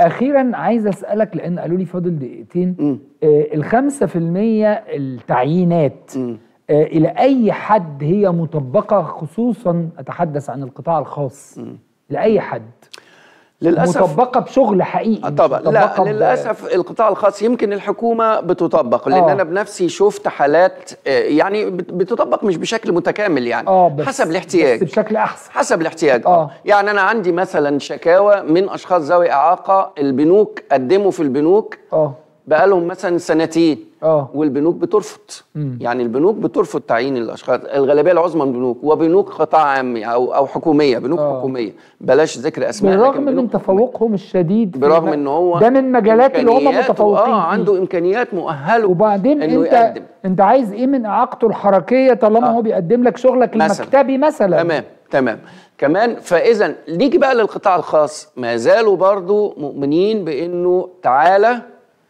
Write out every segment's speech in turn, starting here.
اخيرا عايز اسالك لان قالوا لي فاضل دقيقتين مم. آه الخمسة في المية التعيينات مم. آه الى اي حد هي مطبقه خصوصا اتحدث عن القطاع الخاص لاي حد للاسف مطبقه بشغل حقيقي آه مش طبعا لا مطبقة ب- للاسف القطاع الخاص يمكن الحكومه بتطبق لان آه. انا بنفسي شفت حالات آه، يعني بت- بتطبق مش بشكل متكامل يعني اه بس حسب الاحتياج بس بشكل احسن حسب الاحتياج آه. اه يعني انا عندي مثلا شكاوى من اشخاص ذوي اعاقه البنوك قدموا في البنوك اه بقالهم مثلا سنتين اه والبنوك بترفض مم. يعني البنوك بترفض تعيين الاشخاص الغالبيه العظمى من البنوك وبنوك قطاع عام او او حكوميه بنوك آه. حكوميه بلاش ذكر اسماء بالرغم لكن من بنوك تفوقهم الشديد في برغم الم- ان هو ده من مجالات اللي هم إمكانياته- متفوقين اه فيه. عنده امكانيات مؤهله وبعدين إنه انت يقدم. انت عايز ايه من اعاقته الحركيه طالما آه. هو بيقدم لك شغلك مثلاً. المكتبي مثلا تمام تمام كمان فاذا نيجي بقى للقطاع الخاص ما زالوا برضو مؤمنين بانه تعالى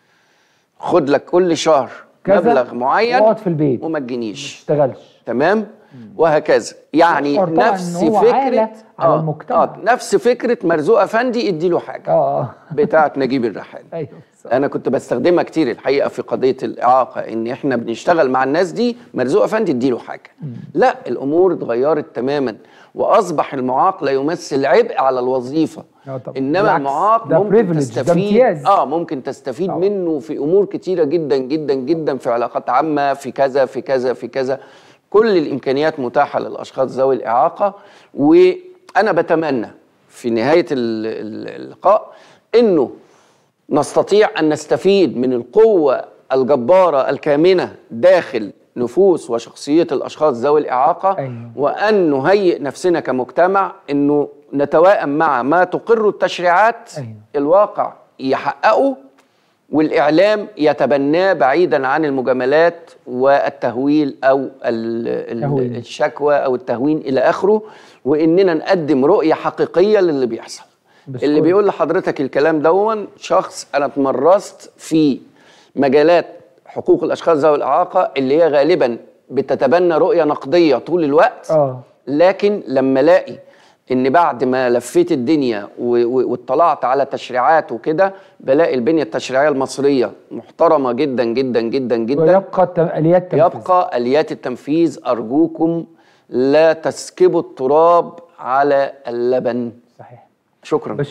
خد لك كل شهر كذا مبلغ معين واقعد في البيت وما ما تجينيش تشتغلش تمام وهكذا يعني يشعر طبعاً نفس إن هو فكره عالة على المجتمع. آه نفس فكره مرزوق افندي اديله حاجه اه بتاعه نجيب الريحاني ايوه صح. انا كنت بستخدمها كتير الحقيقه في قضيه الاعاقه ان احنا بنشتغل مع الناس دي مرزوق افندي اديله حاجه لا الامور اتغيرت تماما واصبح المعاق لا يمثل عبء على الوظيفه آه طبعاً. انما بالعكس، المعاق ده ممكن privilege، ده تستفيد امتياز. اه ممكن تستفيد طبعاً. منه في امور كتيره جدا جدا جدا في علاقات عامه في كذا في كذا في كذا كل الامكانيات متاحه للاشخاص ذوي الاعاقه وانا بتمنى في نهايه ال- ال- اللقاء انه نستطيع ان نستفيد من القوه الجباره الكامنه داخل نفوس وشخصيه الاشخاص ذوي الاعاقه أيوة. وان نهيئ نفسنا كمجتمع انه نتوائم مع ما تقر التشريعات أيوة. الواقع يحققه والاعلام يتبناه بعيدا عن المجاملات والتهويل او ال- تهويل. ال- الشكوى او التهوين الى اخره واننا نقدم رؤيه حقيقيه للي بيحصل بس اللي كل- بيقول لحضرتك الكلام دون شخص انا اتمرست في مجالات حقوق الاشخاص ذوي الاعاقه اللي هي غالبا بتتبنى رؤيه نقديه طول الوقت اه لكن لما الاقي ان بعد ما لفيت الدنيا و- و- واطلعت على تشريعات وكده بلاقي البنيه التشريعيه المصريه محترمه جدا جدا جدا جدا ويبقى الت- اليات تنفيذ يبقى اليات التنفيذ ارجوكم لا تسكبوا التراب على اللبن صحيح شكرا